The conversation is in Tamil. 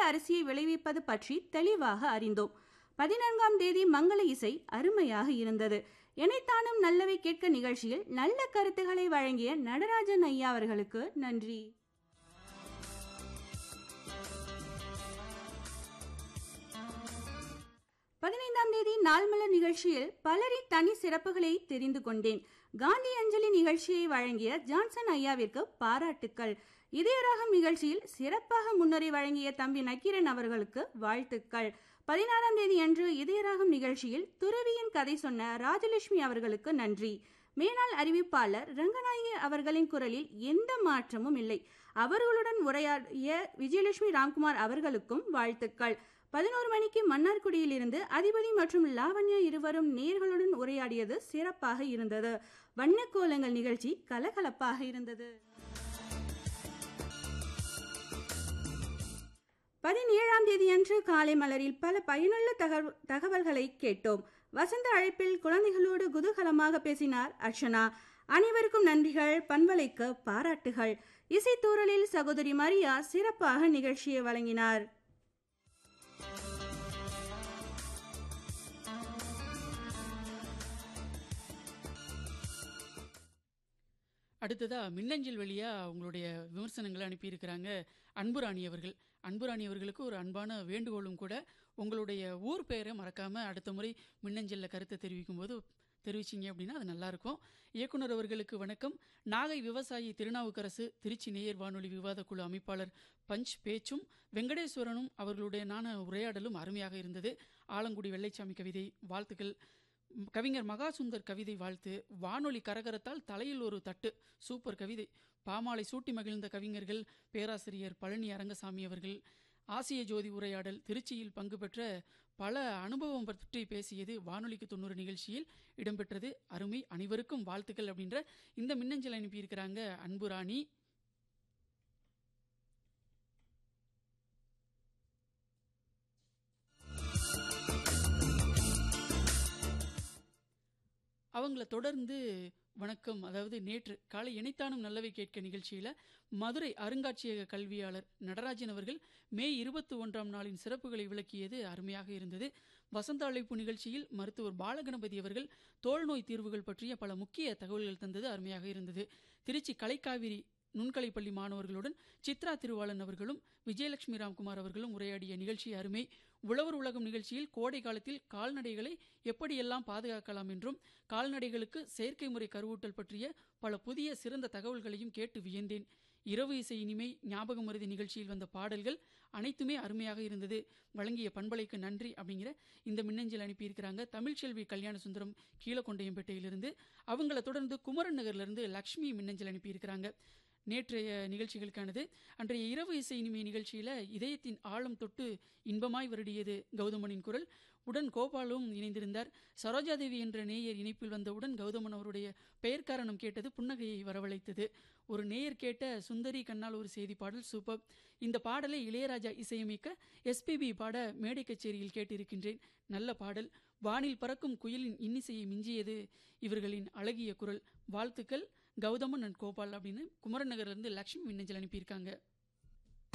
அரிசியை விளைவிப்பது பற்றி தெளிவாக அறிந்தோம் பதினான்காம் தேதி மங்கள இசை அருமையாக இருந்தது எனைத்தானும் நல்லவை கேட்க நிகழ்ச்சியில் நல்ல கருத்துக்களை வழங்கிய நடராஜன் ஐயா அவர்களுக்கு நன்றி பதினைந்தாம் தேதி நாள்மலர் நிகழ்ச்சியில் பலரின் தனி சிறப்புகளை தெரிந்து கொண்டேன் காந்தி அஞ்சலி நிகழ்ச்சியை வழங்கிய ஜான்சன் ஐயாவிற்கு பாராட்டுக்கள் இதயராகம் நிகழ்ச்சியில் சிறப்பாக முன்னுரை வழங்கிய தம்பி நக்கீரன் அவர்களுக்கு வாழ்த்துக்கள் பதினாறாம் தேதி அன்று இதயராகம் நிகழ்ச்சியில் துறவியின் கதை சொன்ன ராஜலட்சுமி அவர்களுக்கு நன்றி மேனாள் அறிவிப்பாளர் ரங்கநாயகி அவர்களின் குரலில் எந்த மாற்றமும் இல்லை அவர்களுடன் உரையாடிய விஜயலட்சுமி ராம்குமார் அவர்களுக்கும் வாழ்த்துக்கள் பதினோரு மணிக்கு மன்னார்குடியிலிருந்து அதிபதி மற்றும் லாவண்யா இருவரும் நேர்களுடன் உரையாடியது சிறப்பாக இருந்தது வண்ணக்கோலங்கள் நிகழ்ச்சி கலகலப்பாக இருந்தது பதினேழாம் தேதியன்று காலை மலரில் பல பயனுள்ள தகவல்களை கேட்டோம் வசந்த அழைப்பில் குழந்தைகளோடு குதூகலமாக பேசினார் அர்ச்சனா அனைவருக்கும் நன்றிகள் பண்பலைக்கு பாராட்டுகள் இசைத்தூரலில் சகோதரி மரியா சிறப்பாக நிகழ்ச்சியை வழங்கினார் அடுத்ததா மின்னஞ்சல் வழியா உங்களுடைய விமர்சனங்களை அனுப்பியிருக்கிறாங்க அன்புராணி அவர்கள் அன்புராணி அவர்களுக்கு ஒரு அன்பான வேண்டுகோளும் கூட உங்களுடைய ஊர் பெயரை மறக்காம அடுத்த முறை மின்னஞ்சல்ல கருத்தை தெரிவிக்கும் போது தெரிவிச்சிங்க அப்படின்னா அது நல்லாயிருக்கும் இயக்குனர் அவர்களுக்கு வணக்கம் நாகை விவசாயி திருநாவுக்கரசு திருச்சி நேயர் வானொலி விவாத குழு அமைப்பாளர் பஞ்ச் பேச்சும் வெங்கடேஸ்வரனும் அவர்களுடைய நான உரையாடலும் அருமையாக இருந்தது ஆலங்குடி வெள்ளைச்சாமி கவிதை வாழ்த்துக்கள் கவிஞர் மகாசுந்தர் கவிதை வாழ்த்து வானொலி கரகரத்தால் தலையில் ஒரு தட்டு சூப்பர் கவிதை பாமாலை சூட்டி மகிழ்ந்த கவிஞர்கள் பேராசிரியர் பழனி அரங்கசாமி அவர்கள் ஆசிய ஜோதி உரையாடல் திருச்சியில் பங்கு பெற்ற பல அனுபவம் பற்றி பேசியது வானொலிக்கு தொண்ணூறு நிகழ்ச்சியில் இடம்பெற்றது அருமை அனைவருக்கும் வாழ்த்துக்கள் அப்படின்ற இந்த மின்னஞ்சல் அனுப்பியிருக்கிறாங்க அன்பு ராணி அவங்கள தொடர்ந்து வணக்கம் அதாவது நேற்று காலை இணைத்தானும் நல்லவை கேட்க நிகழ்ச்சியில் மதுரை அருங்காட்சியக கல்வியாளர் நடராஜன் அவர்கள் மே இருபத்தி ஒன்றாம் நாளின் சிறப்புகளை விளக்கியது அருமையாக இருந்தது வசந்த அழைப்பு நிகழ்ச்சியில் மருத்துவர் பாலகணபதி அவர்கள் தோல்நோய் தீர்வுகள் பற்றிய பல முக்கிய தகவல்கள் தந்தது அருமையாக இருந்தது திருச்சி கலைக்காவிரி நுண்கலை பள்ளி மாணவர்களுடன் சித்ரா திருவாளன் அவர்களும் விஜயலட்சுமி ராம்குமார் அவர்களும் உரையாடிய நிகழ்ச்சி அருமை உழவர் உலகம் நிகழ்ச்சியில் கோடை காலத்தில் கால்நடைகளை எப்படியெல்லாம் பாதுகாக்கலாம் என்றும் கால்நடைகளுக்கு செயற்கை முறை கருவூட்டல் பற்றிய பல புதிய சிறந்த தகவல்களையும் கேட்டு வியந்தேன் இரவு இசை இனிமை ஞாபக மருதி நிகழ்ச்சியில் வந்த பாடல்கள் அனைத்துமே அருமையாக இருந்தது வழங்கிய பண்பலைக்கு நன்றி அப்படிங்கிற இந்த மின்னஞ்சல் அனுப்பியிருக்கிறாங்க தமிழ்ச்செல்வி கல்யாண சுந்தரம் கீழக்கொண்டையம்பேட்டையிலிருந்து அவங்கள தொடர்ந்து குமரன் நகர்லேருந்து லக்ஷ்மி மின்னஞ்சல் அனுப்பியிருக்கிறாங்க நேற்றைய நிகழ்ச்சிகளுக்கானது அன்றைய இரவு இசை இனிமை நிகழ்ச்சியில் இதயத்தின் ஆழம் தொட்டு இன்பமாய் வருடியது கௌதமனின் குரல் உடன் கோபாலும் இணைந்திருந்தார் சரோஜாதேவி என்ற நேயர் இணைப்பில் வந்தவுடன் கௌதமன் அவருடைய பெயர் காரணம் கேட்டது புன்னகையை வரவழைத்தது ஒரு நேயர் கேட்ட சுந்தரி கண்ணால் ஒரு செய்தி பாடல் சூப்பர் இந்த பாடலை இளையராஜா இசையமைக்க எஸ்பிபி பாட மேடை கச்சேரியில் கேட்டிருக்கின்றேன் நல்ல பாடல் வானில் பறக்கும் குயிலின் இன்னிசையை மிஞ்சியது இவர்களின் அழகிய குரல் வாழ்த்துக்கள் கௌதமன் அண்ட் கோபால் அப்படின்னு குமரன் நகர்லேருந்து லக்ஷ்மி மின்னஞ்சல் அனுப்பியிருக்காங்க